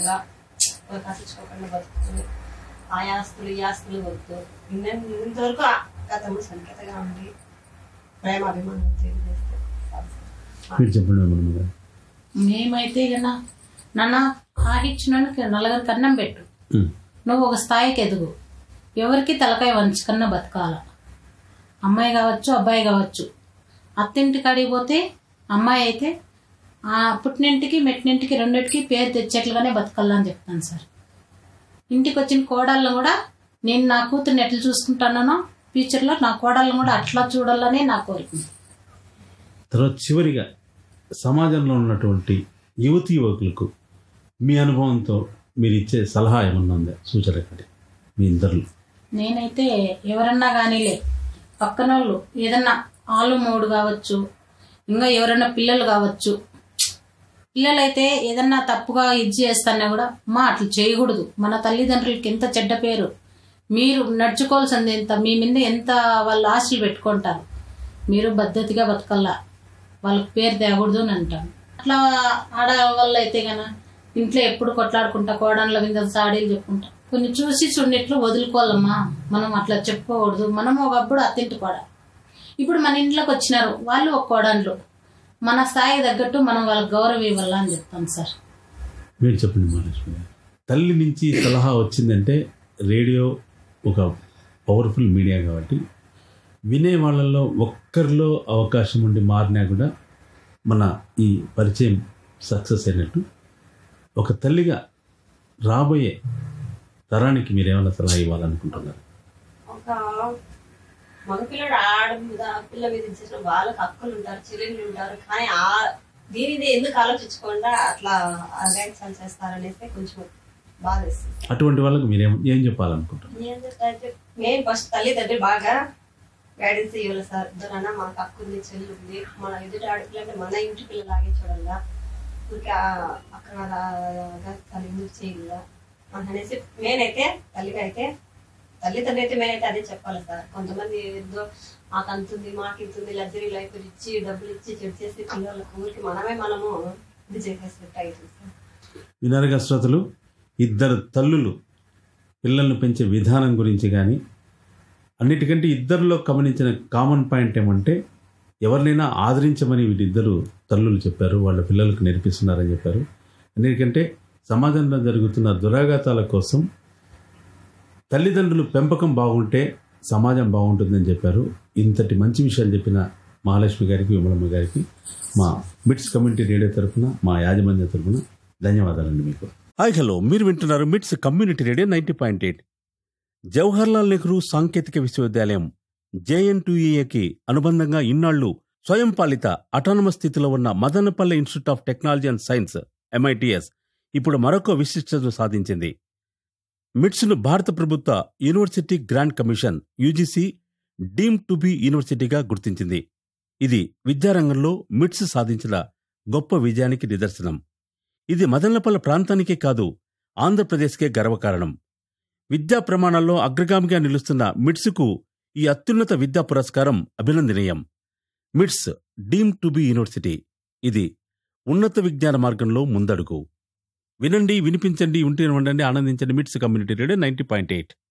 సుఖంగా కట్టించుకోకుండా బతుకుతుంది ఆ ఆస్తులు ఈ ఆస్తులు వద్దు ఇన్న- ఇంతవరకు ఆ గతంలో సంకేతగా ఉండి ప్రేమ అభిమానం తెలియజేస్తే చాలు సార్. మీరు చెప్పండి మేడం గారు మేమైతే గన నాన్న ఆహిచ్చినానికి నలుగురికి అన్నం పెట్టు ఉమ్. నువ్వు ఒక స్థాయికి ఎదుగు ఎవరికి తలకాయ వంచుకన్నా బతకాల అమ్మాయి కావచ్చు అబ్బాయి కావచ్చు అత్తింటి కాడికి పోతే అమ్మాయి అయితే ఆ పుట్టినింటికి మెట్టినింటికి రెండింటికి పేరు తెచ్చేట్లుగానే బతకాలని చెప్తాను సార్ ఇంటికి వచ్చిన కోడళ్ళను కూడా నేను నా కూతుర్ని ఎట్లా చూసుకుంటానో ఫ్యూచర్లో నా కోడళ్ళను కూడా అట్లా చూడాలనే నా కోరిక తర్వాత చివరిగా సమాజంలో ఉన్నటువంటి యువతి యువకులకు మీ అనుభవంతో మీరు ఇచ్చే సలహా ఏమన్నా ఉందా సూచన ఒకటి మీ ఇద్దరు నేనైతే ఎవరన్నా కానీలే పక్కన వాళ్ళు ఏదన్నా ఆలు మూడు కావచ్చు ఇంకా ఎవరైనా పిల్లలు కావచ్చు పిల్లలైతే ఏదన్నా తప్పుగా ఇది చేస్తానా కూడా మా అట్లా చేయకూడదు మన తల్లిదండ్రులకి ఎంత చెడ్డ పేరు మీరు నడుచుకోవాల్సింది ఎంత మీ మీద ఎంత వాళ్ళు ఆశలు పెట్టుకుంటారు మీరు పద్ధతిగా బతకల్లా వాళ్ళకి పేరు తేకూడదు అని అంటాను అట్లా ఆడవాళ్ళు అయితే గన ఇంట్లో ఎప్పుడు కొట్లాడుకుంటా కోడన్ల మీద సాడీలు చెప్పుకుంటా కొన్ని చూసి చూడట్లు వదులుకోవాలమ్మా మనం అట్లా చెప్పుకోకూడదు మనం ఒకప్పుడు అత్తింటి కోడ ఇప్పుడు మన ఇంట్లోకి వచ్చినారు వాళ్ళు ఒక కోడన్లు మన స్థాయికి తగ్గట్టు మనం వాళ్ళకి గౌరవం ఇవ్వాలా అని చెప్తాను సార్ మీరు చెప్పండి మహాలక్ష్మి గారు తల్లి నుంచి సలహా వచ్చిందంటే రేడియో ఒక పవర్ఫుల్ మీడియా కాబట్టి వినే వాళ్ళల్లో ఒక్కరిలో అవకాశం ఉండి మారినా కూడా మన ఈ పరిచయం సక్సెస్ అయినట్టు ఒక తల్లిగా రాబోయే తరానికి మీరు ఏమైనా సలహా ఇవ్వాలనుకుంటున్నారు ఒక మగపిల్లడు ఆడ మీద పిల్ల మీద ఇచ్చేసిన వాళ్ళకి హక్కులు ఉంటారు చెల్లెళ్ళు ఉంటారు కానీ ఆ దీనిది ఎందుకు ఆలోచించకుండా అట్లా గైడ్స్ చేస్తారనేసి కొంచెం బాధ వేస్తుంది అటువంటి వాళ్ళకి మీరు ఏం ఏం చెప్పాలనుకుంటున్నారు ఏం చెప్తారంటే మేము ఫస్ట్ తల్లిదండ్రులు బాగా గైడెన్స్ ఇవ్వాలి సార్ ఇద్దరన్నా మనకు హక్కు ఉంది చెల్లి ఉంది మన ఎదుటి ఆడపిల్ల అంటే మన ఇంటి పిల్లలాగే చూడాలా ఇంకా అక్కడ తల్లి ఎందుకు చేయాల అనేసి నేనైతే తల్లిగా అయితే తల్లిదండ్రులు అయితే నేనైతే అదే చెప్పాలి సార్ కొంతమంది ఏదో మాకు అంతుంది మాకు ఇంతుంది లగ్జరీ లైఫ్ ఇచ్చి డబ్బులు ఇచ్చి చెడు చేసి పిల్లలకు ఊరికి మనమే మనము ఇది చేసేసినట్టు అవుతుంది సార్ వినారుగా శ్రోతలు ఇద్దరు తల్లులు పిల్లల్ని పెంచే విధానం గురించి కానీ అన్నిటికంటే ఇద్దరిలో గమనించిన కామన్ పాయింట్ ఏమంటే ఎవరినైనా ఆదరించమని వీటిద్దరు తల్లులు చెప్పారు వాళ్ళ పిల్లలకు నేర్పిస్తున్నారని చెప్పారు ఎందుకంటే సమాజంలో జరుగుతున్న దురాఘాతాల కోసం తల్లిదండ్రులు పెంపకం బాగుంటే సమాజం బాగుంటుందని చెప్పారు ఇంతటి మంచి విషయాలు చెప్పిన మహాలక్ష్మి గారికి విమలమ్మ గారికి మా మిట్స్ కమ్యూనిటీ రేడియో తరఫున మా యాజమాన్య తరఫున ధన్యవాదాలండి మీకు హాయ్ హలో మీరు వింటున్నారు MITS community radio ninety point eight Jawaharlal Nehru సాంకేతిక విశ్వవిద్యాలయం జేఎన్టీఏకి అనుబంధంగా ఇన్నాళ్లు స్వయం పాలిత అటానమస్ స్థితిలో ఉన్న Madanapalle institute of technology and science MITS ఇప్పుడు మరొక విశిష్టతను సాధించింది మిట్స్ను భారత ప్రభుత్వ university grant commission UGC deem to be యూనివర్సిటీగా గుర్తించింది ఇది విద్యారంగంలో మిట్స్ సాధించిన గొప్ప విజయానికి నిదర్శనం ఇది మదనపల్లె ప్రాంతానికే కాదు ఆంధ్రప్రదేశ్కే గర్వకారణం విద్యా ప్రమాణాల్లో అగ్రగామిగా నిలుస్తున్న మిట్స్కు ఈ అత్యున్నత విద్యా పురస్కారం అభినందనీయం మిట్స్ డీమ్ టు బి యూనివర్సిటీ ఇది ఉన్నత విజ్ఞాన మార్గంలో ముందడుగు వినండి వినిపించండి ఉంటే ఉండండి ఆనందించండి MITS community radio ninety point eight